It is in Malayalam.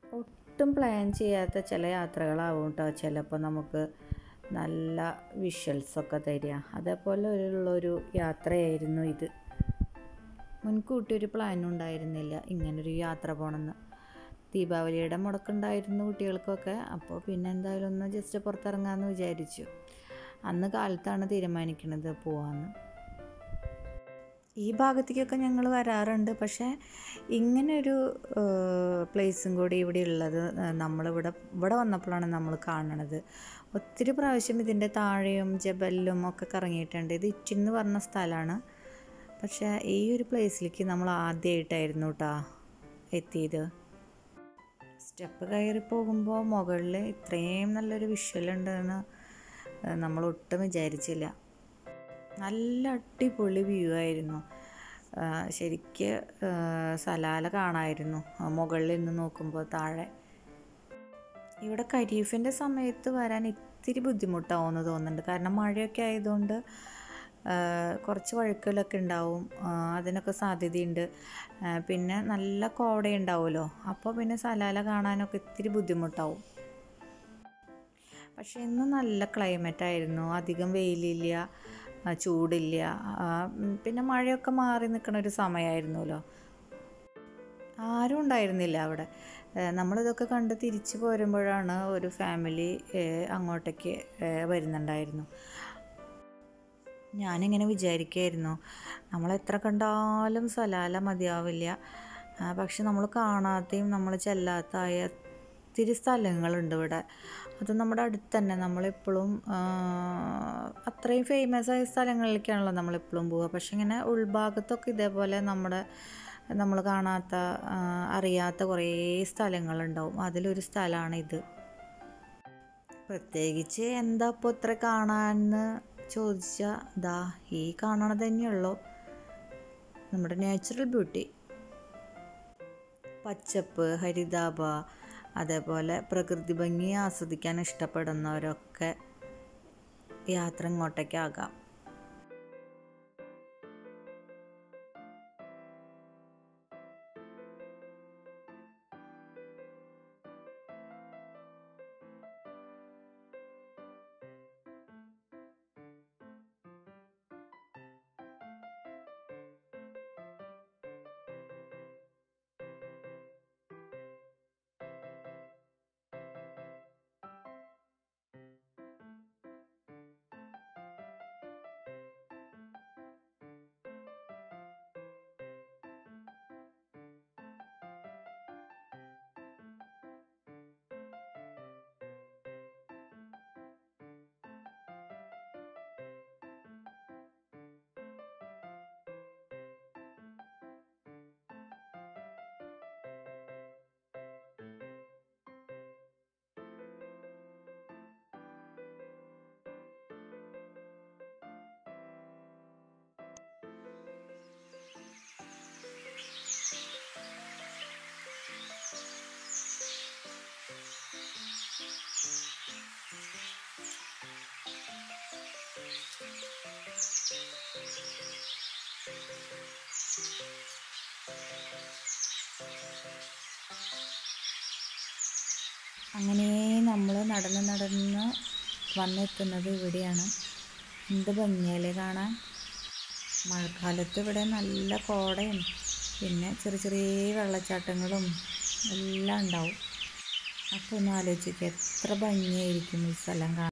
ഒട്ടും പ്ലാൻ ചെയ്യാത്ത ചില യാത്രകളാവും കേട്ടോ ചിലപ്പോൾ നമുക്ക് നല്ല വിഷ്വൽസൊക്കെ തരിക അതേപോലെ ഉള്ളൊരു യാത്രയായിരുന്നു ഇത് മുൻകൂട്ടി ഒരു പ്ലാനും ഉണ്ടായിരുന്നില്ല ഇങ്ങനൊരു യാത്ര പോകണമെന്ന് ദീപാവലിയുടെ മുടക്കുണ്ടായിരുന്നു കുട്ടികൾക്കൊക്കെ അപ്പോൾ പിന്നെ എന്തായാലും ഒന്ന് ജസ്റ്റ് പുറത്തിറങ്ങാമെന്ന് വിചാരിച്ചു അന്ന് കാലത്താണ് തീരുമാനിക്കുന്നത് പോവാന്ന് ഈ ഭാഗത്തേക്കൊക്കെ ഞങ്ങൾ വരാറുണ്ട് പക്ഷേ ഇങ്ങനൊരു പ്ലേസും കൂടി ഇവിടെ ഉള്ളത് നമ്മളിവിടെ ഇവിടെ വന്നപ്പോഴാണ് നമ്മൾ കാണണത് ഒത്തിരി പ്രാവശ്യം ഇതിൻ്റെ താഴെയും ജബലിലും ഒക്കെ കറങ്ങിയിട്ടുണ്ട് ഇത് ഇറ്റിന്ന് പറഞ്ഞ സ്ഥലമാണ് പക്ഷേ ഈ ഒരു പ്ലേസിലേക്ക് നമ്മൾ ആദ്യമായിട്ടായിരുന്നു കേട്ടോ എത്തിയത് സ്റ്റെപ്പ് കയറി പോകുമ്പോൾ മുകളിൽ ഇത്രയും നല്ലൊരു വിഷ്വൽ ഉണ്ടെന്ന് നമ്മൾ ഒട്ടും വിചാരിച്ചില്ല നല്ല അടിപൊളി വ്യൂ ആയിരുന്നു ശരിക്ക് സലാല കാണായിരുന്നു മുകളിൽ നിന്ന് നോക്കുമ്പോൾ താഴെ ഇവിടെ ഖരീഫിൻ്റെ സമയത്ത് വരാൻ ഇത്തിരി ബുദ്ധിമുട്ടാവുമെന്ന് തോന്നുന്നുണ്ട് കാരണം മഴയൊക്കെ ആയതുകൊണ്ട് കുറച്ച് വഴുക്കലൊക്കെ ഉണ്ടാവും അതിനൊക്കെ സാധ്യതയുണ്ട് പിന്നെ നല്ല കോട ഉണ്ടാവുമല്ലോ അപ്പോൾ പിന്നെ സലാല കാണാനൊക്കെ ഇത്തിരി ബുദ്ധിമുട്ടാവും പക്ഷേ ഇന്ന് നല്ല ക്ലൈമറ്റ് ആയിരുന്നു അധികം വെയിലില്ല ചൂടില്ല പിന്നെ മഴയൊക്കെ മാറി നിൽക്കുന്ന ഒരു സമയമായിരുന്നല്ലോ ആരും ഉണ്ടായിരുന്നില്ല അവിടെ നമ്മളിതൊക്കെ കണ്ട് തിരിച്ചു പോരുമ്പോഴാണ് ഒരു ഫാമിലി അങ്ങോട്ടേക്ക് വരുന്നുണ്ടായിരുന്നു ഞാനിങ്ങനെ വിചാരിക്കുമായിരുന്നു നമ്മൾ എത്ര കണ്ടാലും സലാല മതിയാവില്ല പക്ഷെ നമ്മൾ കാണാത്തയും നമ്മൾ ചെല്ലാത്തായ ഒത്തിരി സ്ഥലങ്ങളുണ്ട് ഇവിടെ അത് നമ്മുടെ അടുത്ത് തന്നെ നമ്മളെപ്പോഴും അത്രയും ഫേമസ് ആയ സ്ഥലങ്ങളിലേക്കാണല്ലോ നമ്മളെപ്പോഴും പോവുക പക്ഷെ ഇങ്ങനെ ഉൾഭാഗത്തൊക്കെ ഇതേപോലെ നമ്മുടെ നമ്മൾ കാണാത്ത അറിയാത്ത കുറേ സ്ഥലങ്ങളുണ്ടാവും അതിലൊരു സ്ഥലമാണ് ഇത് പ്രത്യേകിച്ച് എന്താ ഇപ്പോൾ ഇത്ര കാണാമെന്ന് ചോദിച്ചാൽ ദാ ഈ കാണണത് തന്നെയുള്ളൂ നമ്മുടെ നാച്ചുറൽ ബ്യൂട്ടി പച്ചപ്പ് ഹരിതാഭ അതേപോലെ പ്രകൃതി ഭംഗി ആസ്വദിക്കാൻ ഇഷ്ടപ്പെടുന്നവരൊക്കെ യാത്ര ഇങ്ങോട്ടേക്കാകാം അങ്ങനെ നമ്മൾ നടന്ന് നടന്ന് വന്നെത്തുന്നത് ഇവിടെയാണ് എന്ത് ഭംഗിയല്ലേ കാണാൻ മഴക്കാലത്ത് ഇവിടെ നല്ല കോടയും പിന്നെ ചെറിയ ചെറിയ വെള്ളച്ചാട്ടങ്ങളും എല്ലാം ഉണ്ടാവും അപ്പോൾ ഒന്ന് ആലോചിക്കുക എത്ര ഭംഗിയായിരിക്കും ഈ സ്ഥലം കാണാൻ